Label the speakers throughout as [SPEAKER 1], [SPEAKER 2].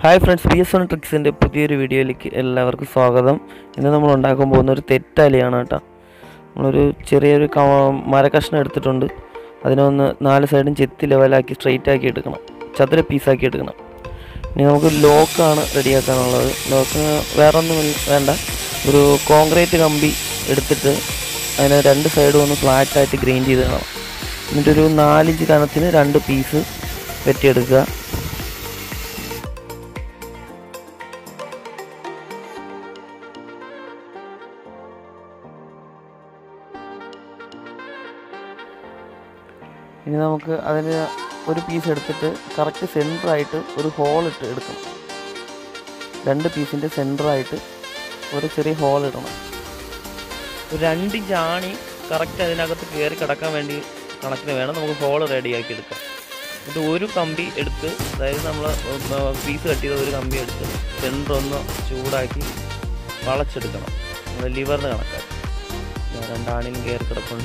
[SPEAKER 1] hi friends B S one ട്രിക്സിൻ്റെ പുതിയൊരു വീഡിയോയിലേക്ക് എല്ലാവർക്കും സ്വാഗതം ഇന്ന് നമ്മൾ ഉണ്ടാക്കാൻ പോകുന്ന ഒരു തെറ്റാലിയാണ് കേട്ടോ നമ്മളൊരു ചെറിയൊരു ക മരക്കഷ്ണം എടുത്തിട്ടുണ്ട് അതിനൊന്ന് നാല് സൈഡും ചെത്തി ലെവലാക്കി സ്ട്രെയിറ്റ് ആക്കി എടുക്കണം ചതുര പീസാക്കി എടുക്കണം ഇനി നമുക്ക് ലോക്കാണ് റെഡിയാക്കാനുള്ളത് ലോക്ക് വേറെ ഒന്നും വേണ്ട ഒരു കോൺക്രീറ്റ് കമ്പി എടുത്തിട്ട് അതിനെ രണ്ട് സൈഡും ഒന്ന് ഫ്ലാറ്റായിട്ട് ഗ്രൈൻഡ് ചെയ്ത് കാണാം എന്നിട്ടൊരു നാലിഞ്ച് കനത്തിന് രണ്ട് പീസ് വെട്ടിയെടുക്കുക ഇനി നമുക്ക് അതിന് ഒരു പീസ് എടുത്തിട്ട് കറക്റ്റ് സെൻറ്ററായിട്ട് ഒരു ഹോൾ ഇട്ട് എടുക്കണം രണ്ട് പീസിൻ്റെ സെൻറ്ററായിട്ട് ഒരു ചെറിയ ഹോൾ ഇടണം ഒരു രണ്ട് ചാണി കറക്റ്റ് അതിനകത്ത് കയറി കിടക്കാൻ വേണ്ടി കണക്കിന് വേണം നമുക്ക് ഹോൾ റെഡിയാക്കി എടുക്കാം എന്നിട്ട് ഒരു കമ്പി എടുത്ത് അതായത് നമ്മൾ പീസ് കട്ട് ചെയ്ത ഒരു കമ്പി എടുത്ത് സെൻറ്റർ ഒന്ന് ചൂടാക്കി വളച്ചെടുക്കണം ലിവറിന് കണക്കാക്കി രണ്ടാണിലും കയറി കിടപ്പുണ്ട്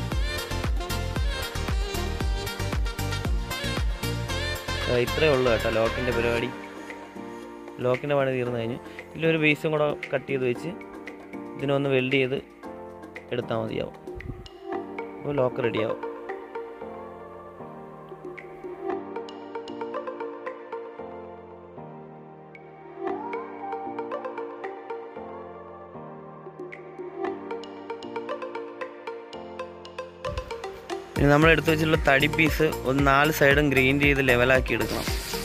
[SPEAKER 1] ഇത്രയേ ഉള്ളൂ കേട്ടോ ലോക്കിൻ്റെ പരിപാടി ലോക്കിൻ്റെ പണി തീർന്നു കഴിഞ്ഞ് ഇതിലൊരു ബേസും കൂടെ കട്ട് ചെയ്ത് വെച്ച് ഇതിനൊന്ന് വെൽഡ് ചെയ്ത് എടുത്താൽ മതിയാവും അപ്പോൾ ലോക്ക് റെഡിയാവും ഇനി നമ്മൾ എടുത്തു വെച്ചിട്ടുള്ള തടി പീസ് ഒന്ന് നാല് സൈഡും ഗ്രൈൻഡ് ചെയ്ത് ലെവലാക്കി എടുക്കണം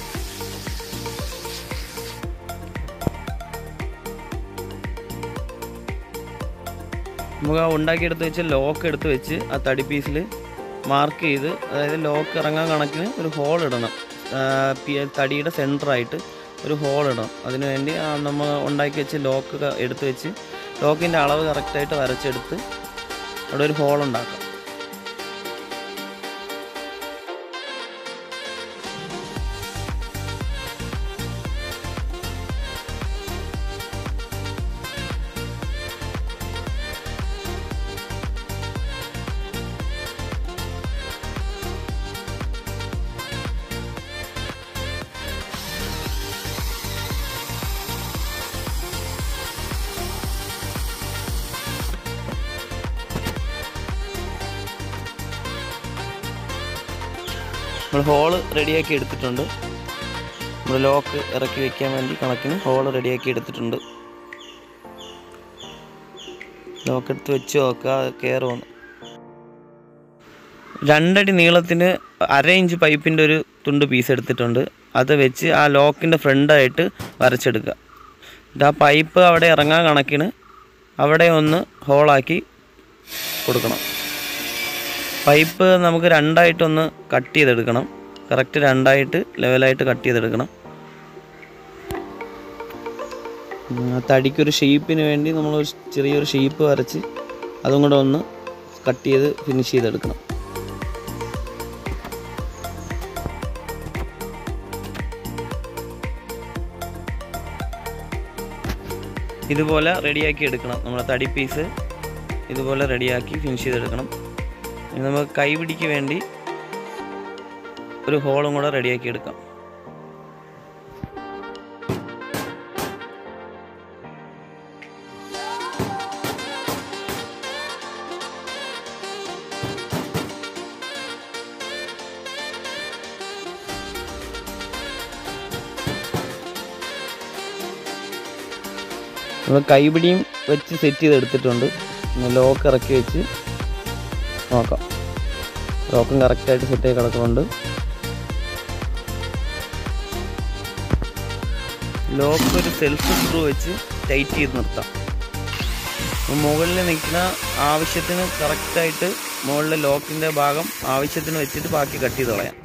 [SPEAKER 1] നമുക്ക് ആ ഉണ്ടാക്കിയെടുത്ത് വെച്ച് ലോക്ക് എടുത്ത് വെച്ച് ആ തടി പീസിൽ മാർക്ക് ചെയ്ത് അതായത് ലോക്ക് ഇറങ്ങാൻ കണക്കിന് ഒരു ഹോൾ ഇടണം തടിയുടെ സെൻറ്ററായിട്ട് ഒരു ഹോൾ ഇടണം അതിനു വേണ്ടി നമ്മൾ ഉണ്ടാക്കി വെച്ച് ലോക്ക് എടുത്ത് വെച്ച് ലോക്കിൻ്റെ അളവ് കറക്റ്റായിട്ട് വരച്ചെടുത്ത് അവിടെ ഒരു ഹോൾ ഉണ്ടാക്കാം നമ്മൾ ഹോള് റെഡിയാക്കി എടുത്തിട്ടുണ്ട് നമ്മൾ ലോക്ക് ഇറക്കി വെക്കാൻ വേണ്ടി കണക്കിന് ഹോള് റെഡിയാക്കി എടുത്തിട്ടുണ്ട് ലോക്ക് എടുത്ത് വെച്ച് നോക്കുക കയറുമെന്ന് രണ്ടടി നീളത്തിന് അര ഇഞ്ച് പൈപ്പിൻ്റെ ഒരു തുണ്ട് പീസ് എടുത്തിട്ടുണ്ട് അത് വെച്ച് ആ ലോക്കിൻ്റെ ഫ്രണ്ടായിട്ട് വരച്ചെടുക്കുക എന്നിട്ട് ആ പൈപ്പ് അവിടെ ഇറങ്ങാൻ കണക്കിന് അവിടെ ഒന്ന് ഹോളാക്കി കൊടുക്കണം പൈപ്പ് നമുക്ക് രണ്ടായിട്ടൊന്ന് കട്ട് ചെയ്തെടുക്കണം കറക്റ്റ് രണ്ടായിട്ട് ലെവലായിട്ട് കട്ട് ചെയ്തെടുക്കണം തടിക്കൊരു ഷേപ്പിന് വേണ്ടി നമ്മൾ ഒരു ചെറിയൊരു ഷേപ്പ് വരച്ച് അതും കൂടെ ഒന്ന് കട്ട് ചെയ്ത് ഫിനിഷ് ചെയ്തെടുക്കണം ഇതുപോലെ റെഡിയാക്കി എടുക്കണം നമ്മുടെ തടി പീസ് ഇതുപോലെ റെഡിയാക്കി ഫിനിഷ് ചെയ്തെടുക്കണം ഇനി നമുക്ക് കൈപിടിക്ക് വേണ്ടി ഒരു ഹോളും കൂടെ റെഡിയാക്കി എടുക്കാം നമ്മൾ കൈപിടിയും വെച്ച് സെറ്റ് ചെയ്തെടുത്തിട്ടുണ്ട് ലോക്ക് ഇറക്കി വെച്ച് നോക്കാം ലോക്കും കറക്റ്റായിട്ട് സെറ്റ് ആയി കിടക്കുന്നുണ്ട് ലോക്ക് ഒരു സെൽഫ് സ്ക്രൂ വെച്ച് ടൈറ്റ് ചെയ്ത് നിർത്താം മുകളിൽ നിൽക്കുന്ന ആവശ്യത്തിന് കറക്റ്റായിട്ട് മുകളിലെ ലോക്കിൻ്റെ ഭാഗം ആവശ്യത്തിന് വെച്ചിട്ട് ബാക്കി കട്ട് ചെയ്ത് കളയാം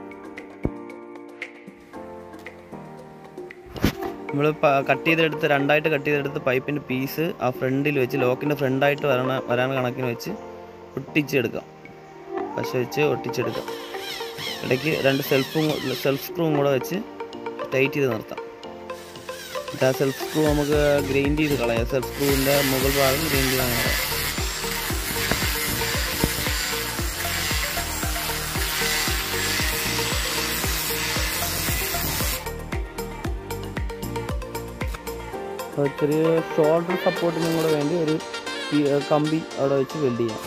[SPEAKER 1] നമ്മൾ കട്ട് ചെയ്തെടുത്ത് രണ്ടായിട്ട് കട്ട് ചെയ്തെടുത്ത് പൈപ്പിൻ്റെ പീസ് ആ ഫ്രണ്ടിൽ വെച്ച് ലോക്കിൻ്റെ ഫ്രണ്ടായിട്ട് വരണ വരാൻ കണക്കിന് വെച്ച് ഒട്ടിച്ചെടുക്കാം പശ വെച്ച് ഒട്ടിച്ചെടുക്കാം ഇടയ്ക്ക് രണ്ട് സെൽഫും സെൽഫ് സ്ക്രൂവും കൂടെ വെച്ച് ടൈറ്റ് ചെയ്ത് നിർത്താം എന്നിട്ട് ആ സെൽഫ് സ്ക്രൂ നമുക്ക് ഗ്രൈൻഡ് ചെയ്ത് കളയാം സെൽഫ് സ്ക്രൂവിൻ്റെ മുകൾ ഭാഗം ഗ്രൈൻഡ് ചെയ്ത് കളയാം അപ്പോൾ ചെറിയ ഷോൾഡർ സപ്പോർട്ടിനും കൂടെ വേണ്ടി ഒരു ഈ, ഏർ, കമ്പി അവിടെ വെച്ച് വെൽഡ് ചെയ്യാം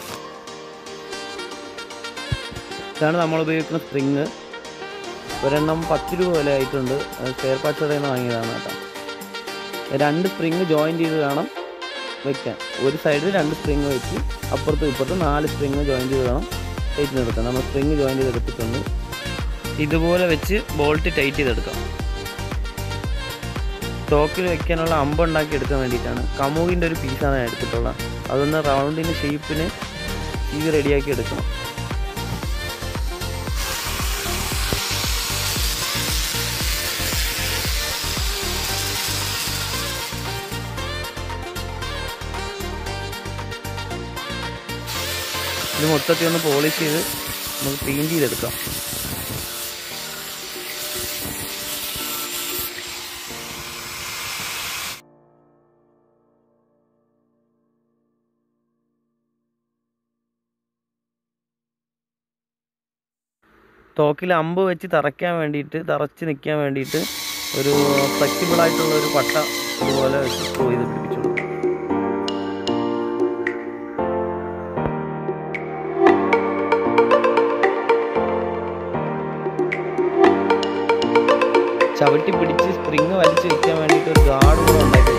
[SPEAKER 1] ഇതാണ് നമ്മൾ ഉപയോഗിക്കുന്ന സ്പ്രിങ് ഒരെണ്ണം പത്ത് രൂപ വില ആയിട്ടുണ്ട് സ്പെയർ പാർട്സ് കടയിൽ നിന്ന് വാങ്ങിയതാണ് കേട്ടോ രണ്ട് സ്പ്രിങ് ജോയിൻറ്റ് ചെയ്ത് വേണം വെക്കാൻ ഒരു സൈഡിൽ രണ്ട് സ്പ്രിങ് വെച്ച് അപ്പുറത്തും ഇപ്പുറത്തും നാല് സ്പ്രിങ് ജോയിൻറ്റ് ചെയ്ത് വേണം ടൈറ്റ് ചെയ്തെടുക്കാം നമ്മൾ സ്പ്രിങ് ജോയിൻറ്റ് ചെയ്തെടുത്തിട്ടുണ്ട് ഇതുപോലെ വെച്ച് ബോൾട്ട് ടൈറ്റ് ചെയ്തെടുക്കാം സ്റ്റോക്കിൽ വെക്കാനുള്ള അമ്പ് ഉണ്ടാക്കി എടുക്കാൻ വേണ്ടിയിട്ടാണ് കമുകിൻ്റെ ഒരു പീസാണ് ഞാൻ എടുത്തിട്ടുള്ളത് അതൊന്ന് റൗണ്ടിൻ്റെ ഷേപ്പിന് ഇത് റെഡിയാക്കി എടുക്കണം ഇത് മൊത്തത്തിൽ ഒന്ന് പോളിഷ് ചെയ്ത് നമുക്ക് പെയിൻറ് ചെയ്തെടുക്കാം തോക്കിൽ അമ്പ് വെച്ച് തറയ്ക്കാൻ വേണ്ടിയിട്ട് തറച്ച് നിൽക്കാൻ വേണ്ടിയിട്ട് ഒരു ഫ്ലെക്സിബിൾ ആയിട്ടുള്ള ഒരു പട്ട ഇതുപോലെ വെച്ച് സ്ക്രൂ ചെയ്ത് പിടിപ്പിച്ചു കൊടുക്കും ചവിട്ടി പിടിച്ച് സ്പ്രിങ് വലിച്ച് വെക്കാൻ വേണ്ടിയിട്ട് ഒരു ഗാർഡ് കൂടെ ഉണ്ടാക്കി